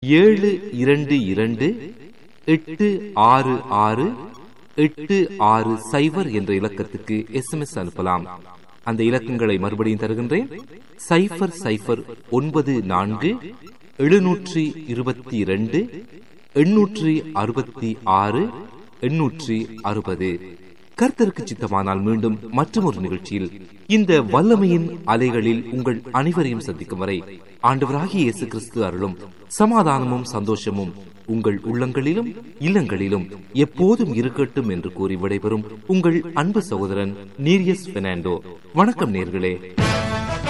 ஏழு இரண்டு இரண்டு எட்டு ஆறு ஆறு எட்டு ஆறு சைபர் என்ற இலக்கத்துக்கு எஸ்எம்எஸ் அனுப்பலாம் அந்த இலக்கங்களை மறுபடியும் தருகின்றேன் சைபர் சைபர் ஒன்பது நான்கு எழுநூற்றி இருபத்தி இரண்டு எண்ணூற்றி அறுபத்தி ஆறு எண்ணூற்றி அறுபது கர்த்தருக்கு சித்தமானால் மீண்டும் மற்றொரு நிகழ்ச்சியில் இந்த வல்லமையின் அலைகளில் உங்கள் அனைவரையும் சந்திக்கும் வரை ஆண்டவராகிய இயேசு கிறிஸ்து அருளும் சமாதானமும் சந்தோஷமும் உங்கள் உள்ளங்களிலும் இல்லங்களிலும் எப்போதும் இருக்கட்டும் என்று கூறி விடைபெறும் உங்கள் அன்பு சகோதரன் நீரியஸ் பெர்னாண்டோ வணக்கம் நேர்களே